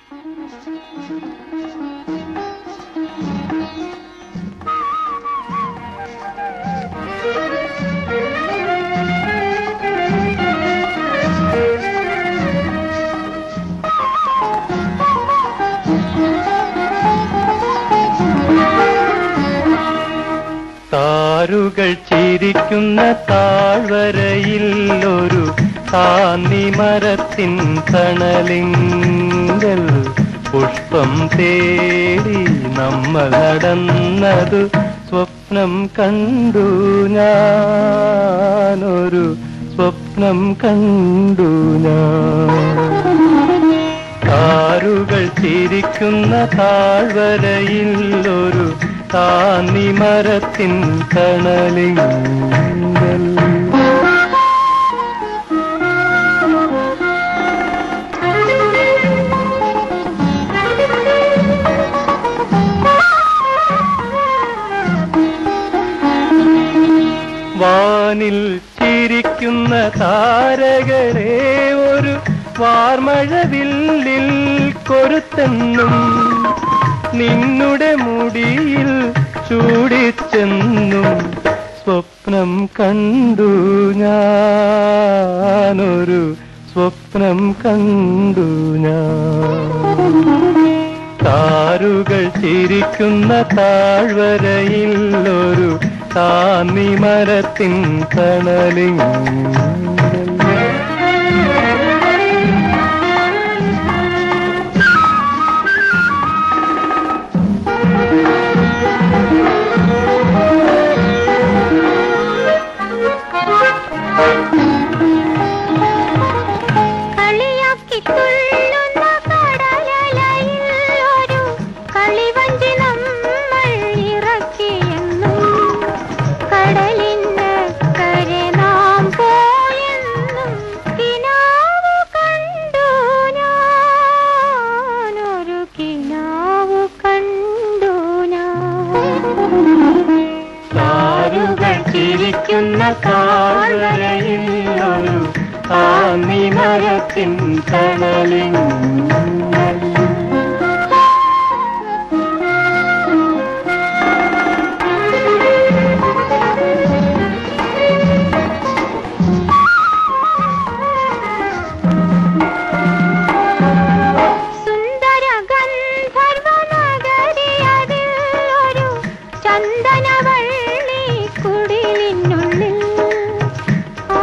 താരുകൾ ചിരിക്കുന്ന താഴ്വരയിൽ ഒരു താന്നിമരത്തിൻ തണലിങ്കൽ പുഷ്പം തേടി നമ്മൾ നടന്നതു സ്വപ്നം കണ്ടു ഞാനൊരു സ്വപ്നം കണ്ടു ഞാൻ കാറുകൾ ചിരിക്കുന്ന താഴ്വരയിൽ ഒരു താന്നിമരത്തിൻ തണലിങ്കൽ വാനിൽ ചിരിക്കുന്ന താരകളെ ഒരു വാർമഴവില്ലിൽ കൊരുത്തെന്നും നിന്നുടെ മുടിയിൽ ചൂടിച്ചെന്നും സ്വപ്നം കണ്ടു ഞാനൊരു സ്വപ്നം കണ്ടു ഞാൻ താരുകൾ ചിരിക്കുന്ന താഴ്വരയിൽ ഒരു താന്നിമരത്തിൻ തണലിങ്കൽ കളിയാക്കി തുള്ളുന്ന കടലലയിൽ ഒരു കളിവഞ്ചി നമ്മൾ ഇറക്കിയെന്നും കടലിനക്കരെ നാം പോയെന്നും കിനാവ് കണ്ടു ഞാനൊരു കിനാവ് കണ്ടു ഞാൻ താരുകൾ ചിരിക്കുന്ന താഴ്വരയിൽ ഒരു താന്നിമരത്തിൻ തണലിങ്കൽ സുന്ദര ഗന്ധർവ നഗരിയതിൽ ഒരു ചന്ദനവള്ളി കുടിലിനുള്ളിൽ ആ,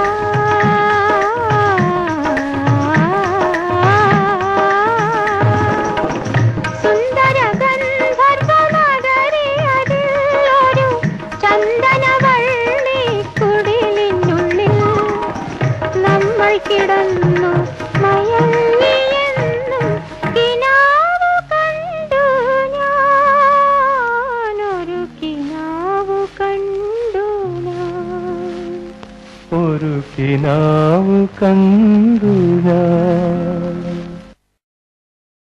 സുന്ദര ഗന്ധർവ നഗരിയതിൽ ഒരു ചന്ദനവള്ളി കുടിലിനുള്ളിൽ നമ്മൾ കിടന്നു മയങ്ങിയെന്നും കിനാവ് കണ്ടു ഞാനൊരു കിനാവ് കണ്ടു ഞാൻ ഒരു കിനാവ് കണ്ടു ഞാൻ